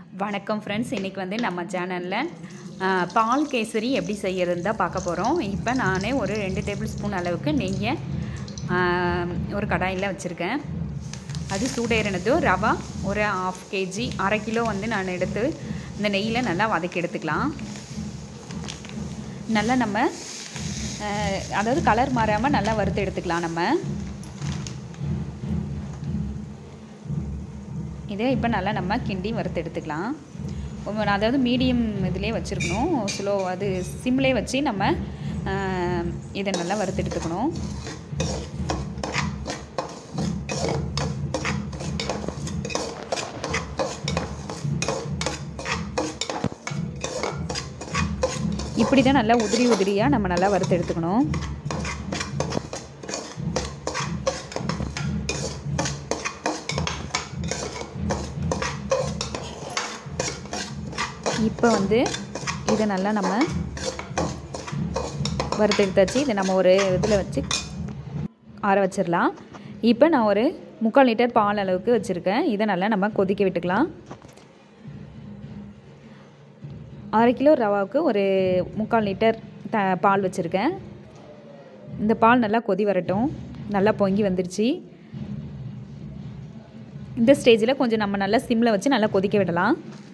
வணக்கம் ஃப்ரெண்ட்ஸ் இன்றைக்கி வந்து நம்ம சேனலில் பால் கேசரி எப்படி செய்யறதுன்னு தான் பார்க்க போகிறோம் இப்போ நான் ஒரு ரெண்டு டேபிள் ஸ்பூன் அளவுக்கு நெய்யை ஆ, ஒரு கடாயில் வச்சுருக்கேன் அது சூடேறினதும் ரவா ஒரு ஆஃப் கேஜி அரை கிலோ வந்து நான் எடுத்து இந்த நெய்யில் நல்லா வதக்கி எடுத்துக்கலாம் நல்லா நம்ம ஆ, அதாவது கலர் மாறாமல் நல்லா வறுத்து எடுத்துக்கலாம் நம்ம இதை இப்போ நல்லா நம்ம கிண்டி வறுத்து எடுத்துக்கலாம் ரொம்ப- அதாவது மீடியம் இதிலே வச்சுருக்கணும் ஸ்லோ அது சிம்லே வச்சு நம்ம ஆஹ், இதை நல்லா வறுத்து எடுத்துக்கணும் இப்படி தான் நல்லா உதிரி உதிரியாக நம்ம நல்லா வறுத்து எடுத்துக்கணும் இப்போ வந்து இதை நல்லா நம்ம வறுத்து எடுத்தாச்சு இதை நம்ம ஒரு இதில் வச்சு ஆற வச்சிடலாம் இப்போ நான் ஒரு முக்கால் லிட்டர் பால் அளவுக்கு வச்சுருக்கேன் இதை நல்லா நம்ம கொதிக்க விட்டுக்கலாம் அரை கிலோ ரவாவுக்கு ஒரு முக்கால் லிட்டர் த பால் வச்சுருக்கேன் இந்த பால் நல்லா கொதி வரட்டும் நல்லா பொங்கி வந்துருச்சு இந்த ஸ்டேஜில் கொஞ்சம் நம்ம நல்லா சிம்மில் வச்சு நல்லா கொதிக்க விடலாம்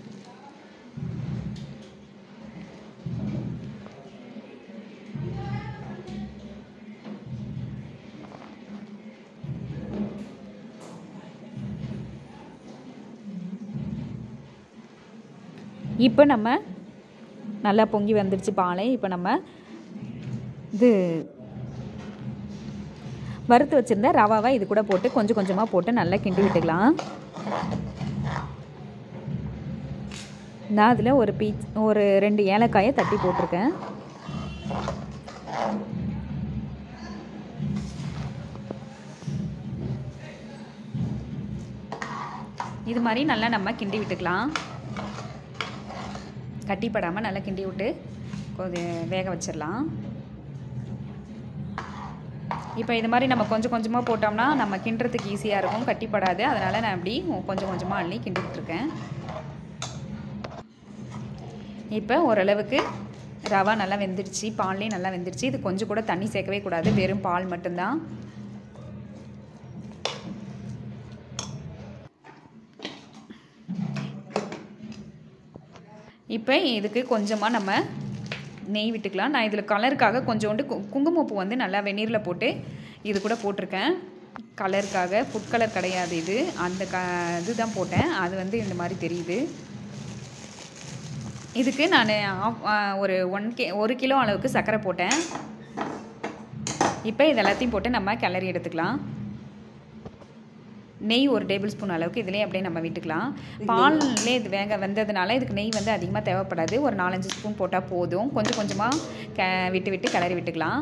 இப்போ நம்ம நல்லா பொங்கி வந்துடுச்சு பாலை இப்போ நம்ம இது வறுத்து வச்சுருந்த ரவாவை இது கூட போட்டு கொஞ்சம் கொஞ்சமாக போட்டு நல்லா கிண்டி விட்டுக்கலாம் நான் அதில் ஒரு பீ ஒரு ரெண்டு ஏலக்காயை தட்டி போட்டிருக்கேன் இது மாதிரி நல்லா நம்ம கிண்டி விட்டுக்கலாம் கட்டிப்படாமல் நல்லா கிண்டி விட்டு கொஞ்சம் வேக வச்சிடலாம் இப்போ இது மாதிரி நம்ம கொஞ்சம் கொஞ்சமாக போட்டோம்னா நம்ம கிண்டுறதுக்கு ஈஸியாக இருக்கும் கட்டிப்படாது அதனால் நான் இப்படி கொஞ்சம் கொஞ்சமாக அள்ளி கிண்டிக்கிட்டு இருக்கேன் இப்போ ஓரளவுக்கு ரவா நல்லா வெந்துடுச்சு பால்லேயும் நல்லா வெந்துடுச்சு இது கொஞ்சம் கூட தண்ணி சேர்க்கவே கூடாது வெறும் பால் மட்டும்தான் இப்போ இதுக்கு கொஞ்சமாக நம்ம நெய் விட்டுக்கலாம் நான் இதில் கலருக்காக கொஞ்சோண்டு கு- குங்குமப்பூ வந்து நல்லா வெந்நீரில் போட்டு இது கூட போட்டிருக்கேன் கலருக்காக ஃபுட் கலர் கிடையாது இது அந்த க இதுதான் போட்டேன் அது வந்து இந்த மாதிரி தெரியுது இதுக்கு நான் ஒரு ஒன் கே ஒரு கிலோ அளவுக்கு சர்க்கரை போட்டேன் இப்போ இது எல்லாத்தையும் போட்டு நம்ம கிளறி எடுத்துக்கலாம் நெய் ஒரு டேபிள் ஸ்பூன் அளவுக்கு இதுலேயே அப்படியே நம்ம விட்டுக்கலாம் பால்லே இது வேக வெந்ததுனால இதுக்கு நெய் வந்து அதிகமாக தேவைப்படாது ஒரு நாலஞ்சு ஸ்பூன் போட்டால் போதும் கொஞ்சம் கொஞ்சமாக க விட்டு விட்டு கிளறி விட்டுக்கலாம்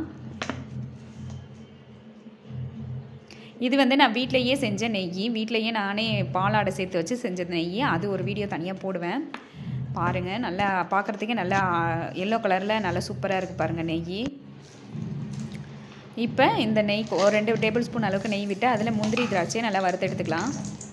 இது வந்து நான் வீட்டிலையே செஞ்ச நெய் வீட்டிலையே நானே பாலாடை சேர்த்து வச்சு செஞ்ச நெய் அது ஒரு வீடியோ தனியாக போடுவேன் பாருங்கள் நல்லா பார்க்குறதுக்கே நல்லா எல்லோ கலரில் நல்லா சூப்பராக இருக்குது பாருங்கள் நெய் இப்போ இந்த நெய் ஒரு ரெண்டு டேபிள் ஸ்பூன் அளவுக்கு நெய் விட்டு அதில் முந்திரி திராட்சையை நல்லா வறுத்து எடுத்துக்கலாம்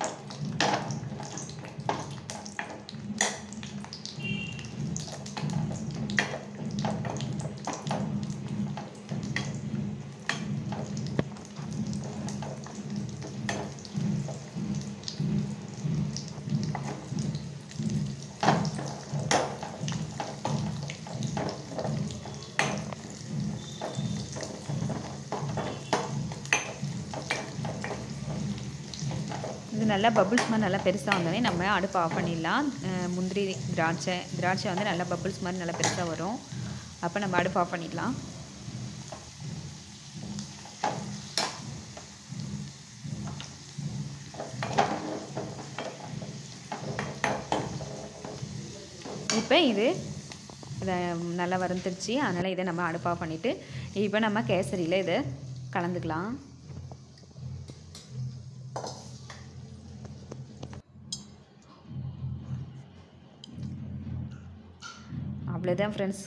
இது நல்லா பபுள்ஸ் மாதிரி நல்லா பெருசாக வந்தோடனே நம்ம அடுப்பை ஆஃப் பண்ணிடலாம் அஹ் முந்திரி திராட்சை திராட்சை வந்து நல்லா பபுள்ஸ் மாதிரி நல்லா பெருசாக வரும் அப்போ நம்ம அடுப்பு ஆஃப் பண்ணிடலாம் இப்போ இது இதை நல்லா வறுந்துருச்சு அதனால் இதை நம்ம அடுப்பு ஆஃப் பண்ணிவிட்டு இப்போ நம்ம கேசரியில் இதை கலந்துக்கலாம் அவ்வளோதான் ஃப்ரெண்ட்ஸ்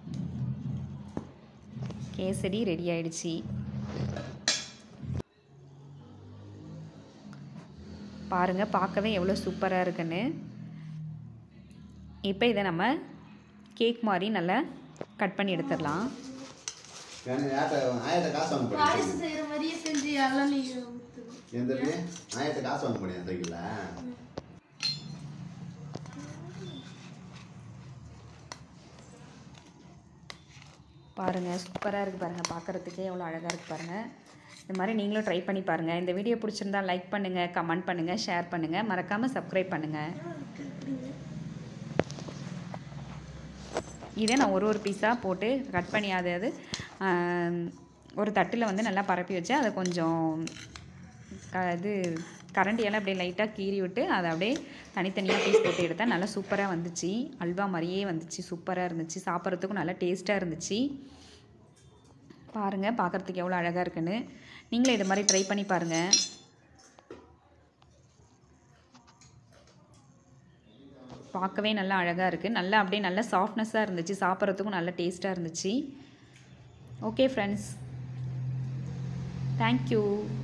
கேசரி ரெடி ஆயிடுச்சு பாருங்கள் பார்க்கவே எவ்வளோ சூப்பராக இருக்குன்னு இப்போ இதை நம்ம கேக் மாதிரி நல்லா கட் பண்ணி எடுத்துடலாம் ஏன்னா ஆட்ட ஆயிரட்ட காசு வாங்க போறேன் பாயசம் செய்யற மாதிரியே செஞ்சு எல்லாம் நீங்க ஊத்துங்க. எந்த ஆயிரட்ட காசு வாங்க போறேன் சைக்கிள்ல பாருங்கள் சூப்பராக இருக்குது பாருங்கள் பார்க்குறதுக்கே எவ்வளோ அழகாக இருக்குது பாருங்கள் இந்த மாதிரி நீங்களும் ட்ரை பண்ணி பாருங்கள் இந்த வீடியோ பிடிச்சிருந்தா லைக் பண்ணுங்கள் கமெண்ட் பண்ணுங்கள் ஷேர் பண்ணுங்கள் மறக்காமல் சப்ஸ்கிரைப் பண்ணுங்கள் இதை நான் ஒரு ஒரு பீஸாக போட்டு கட் பண்ணி அது அது ஆம், ஒரு தட்டில் வந்து நல்லா பரப்பி வச்சு அதை கொஞ்சம் க இது கரண்டியெல்லாம் அப்படியே லைட்டாக கீறி விட்டு அதை அப்படியே தனித்தனியாக பீஸ் போட்டு எடுத்தால் நல்லா சூப்பராக வந்துச்சு அல்வா மாதிரியே வந்துச்சு சூப்பராக இருந்துச்சு சாப்பிட்றதுக்கும் நல்லா டேஸ்ட்டாக இருந்துச்சு பாருங்கள் பார்க்குறதுக்கு எவ்வளோ அழகாக இருக்குன்னு நீங்களும் இது மாதிரி ட்ரை பண்ணி பாருங்கள் பார்க்கவே நல்லா அழகாக இருக்குது நல்லா அப்படியே நல்லா சாஃப்ட்னஸாக இருந்துச்சு சாப்பிட்றதுக்கும் நல்லா டேஸ்ட்டாக இருந்துச்சு ஓகே ஃப்ரெண்ட்ஸ் தேங்க்யூ